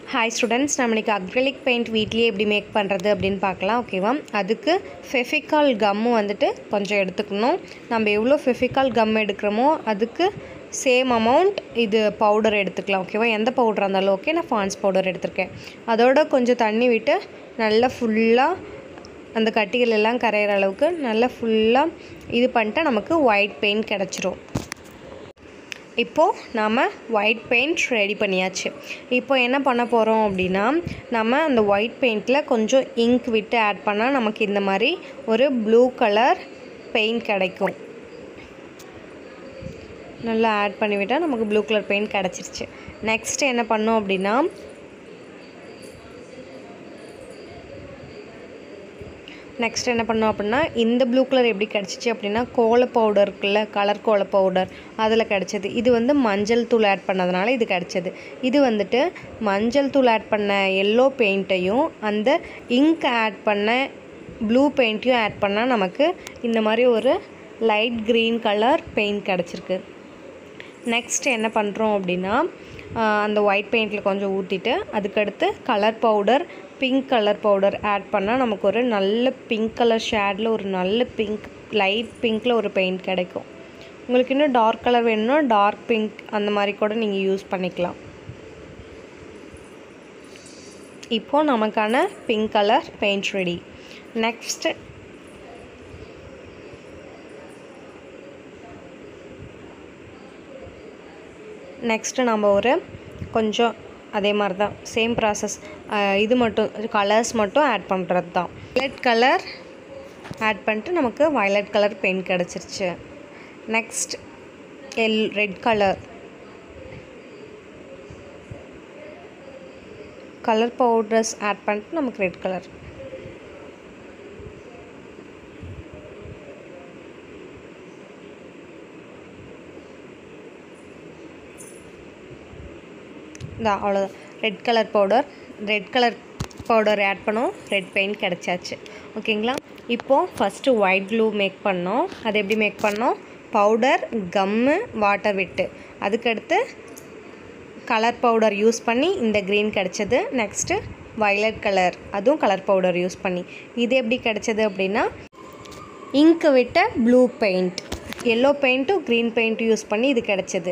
hi students நம்ம இன்றைக்கி acrylic paint வீட்லேயே எப்படி மேக் பண்ணுறது அப்படின்னு பார்க்கலாம் ஓகேவா அதுக்கு ஃபெஃபிகால் கம்மு வந்துட்டு கொஞ்சம் எடுத்துக்கணும் நம்ம எவ்வளோ ஃபெஃபிகால் கம் எடுக்கிறோமோ அதுக்கு சேம் அமௌண்ட் இது பவுடர் எடுத்துக்கலாம் ஓகேவா எந்த பவுடர் இருந்தாலும் ஓகே நான் ஃபான்ஸ் பவுடர் எடுத்திருக்கேன் அதோட கொஞ்சம் தண்ணி விட்டு நல்லா ஃபுல்லாக அந்த கட்டிகள் எல்லாம் கரையிற அளவுக்கு நல்லா ஃபுல்லாக இது பண்ணிட்டா நமக்கு ஒயிட் பெயிண்ட் கிடச்சிரும் இப்போது நாம் ஒயிட் பெயிண்ட் ரெடி பண்ணியாச்சு இப்போ என்ன பண்ண போகிறோம் அப்படின்னா நம்ம அந்த ஒயிட் பெயிண்டில் கொஞ்சம் இங்க் விட்டு ஆட் பண்ணால் நமக்கு இந்த மாதிரி ஒரு ப்ளூ கலர் பெயிண்ட் கிடைக்கும் நல்லா ஆட் பண்ணிவிட்டால் நமக்கு ப்ளூ கலர் பெயிண்ட் கிடச்சிருச்சு நெக்ஸ்ட் என்ன பண்ணோம் அப்படின்னா நெக்ஸ்ட் என்ன பண்ணோம் அப்படின்னா இந்த ப்ளூ கலர் எப்படி கிடச்சிச்சு அப்படின்னா கோல பவுடர் இருக்குல்ல கலர் கோல பவுடர் அதில் கிடச்சிது இது வந்து மஞ்சள் தூள் ஆட் பண்ணதுனால இது கிடச்சிது இது வந்துட்டு மஞ்சள் தூள் ஆட் பண்ண எல்லோ பெயிண்ட்டையும் அந்த இங்க் ஆட் பண்ண ப்ளூ பெயிண்ட்டையும் ஆட் பண்ணால் நமக்கு இந்த மாதிரி ஒரு லைட் க்ரீன் கலர் பெயிண்ட் கிடச்சிருக்கு நெக்ஸ்ட் என்ன பண்ணுறோம் அப்படின்னா அந்த ஒயிட் பெயிண்டில் கொஞ்சம் ஊற்றிட்டு அதுக்கடுத்து colour powder pink colour powder add பண்ணால் நமக்கு ஒரு நல்ல பிங்க் கலர் ஷேடில் ஒரு நல்ல பிங்க் லைட் பிங்க்கில் ஒரு பெயிண்ட் கிடைக்கும் உங்களுக்கு இன்னும் டார்க் கலர் வேணும்னா டார்க் பிங்க் அந்த மாதிரி கூட நீங்கள் யூஸ் பண்ணிக்கலாம் இப்போது நமக்கான pink colour paint ready next next நம்ம ஒரு கொஞ்சம் அதே மாதிரி தான் சேம் ப்ராசஸ் இது மட்டும் கலர்ஸ் மட்டும் ஆட் பண்ணுறது தான் வயலட் கலர் ஆட் பண்ணிட்டு நமக்கு வயலட் கலர் பெயிண்ட் கிடச்சிருச்சு நெக்ஸ்ட் எல் red colour colour powders add பண்ணிட்டு நமக்கு ரெட் கலர் இந்த அவ்வளோதான் red colour powder red colour powder add பண்ணோம் ரெட் பெயிண்ட் கிடச்சாச்சு ஓகேங்களா இப்போது ஃபஸ்ட்டு ஒயிட் க்ளூ மேக் பண்ணோம் அது எப்படி மேக் பண்ணோம் பவுடர் கம்மு வாட்டர் விட்டு அதுக்கடுத்து கலர் பவுடர் யூஸ் பண்ணி இந்த க்ரீன் கிடச்சது நெக்ஸ்ட்டு வயலட் கலர் அதுவும் கலர் பவுடர் யூஸ் பண்ணி இது எப்படி கிடச்சது அப்படின்னா இங்க்கு விட்ட ப்ளூ பெயிண்ட் எல்லோ பெயிண்ட்டும் க்ரீன் பெயிண்ட்டும் யூஸ் பண்ணி இது கிடச்சது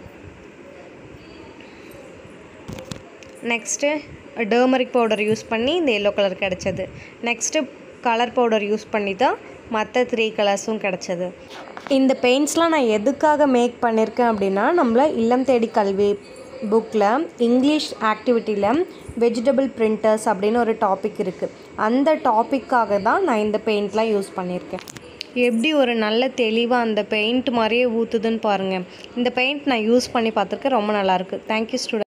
நெக்ஸ்ட்டு டர்மரிக் பவுடர் யூஸ் பண்ணி இந்த எல்லோ கலர் கிடச்சது நெக்ஸ்ட்டு கலர் பவுடர் யூஸ் பண்ணி தான் மற்ற த்ரீ கலர்ஸும் கிடச்சது இந்த பெயிண்ட்ஸ்லாம் நான் எதுக்காக மேக் பண்ணியிருக்கேன் அப்படின்னா நம்மள இல்லம் தேடி கல்வி புக்கில் இங்கிலீஷ் ஆக்டிவிட்டியில் வெஜிடபிள் பிரிண்டர்ஸ் அப்படின்னு ஒரு டாபிக் இருக்குது அந்த டாப்பிக்காக தான் நான் இந்த பெயிண்ட்லாம் யூஸ் பண்ணியிருக்கேன் எப்படி ஒரு நல்ல தெளிவாக அந்த பெயிண்ட் மாதிரியே ஊற்றுதுன்னு பாருங்கள் இந்த பெயிண்ட் நான் யூஸ் பண்ணி பார்த்துருக்கேன் ரொம்ப நல்லாயிருக்கு தேங்க்யூ ஸ்டூடெண்ட்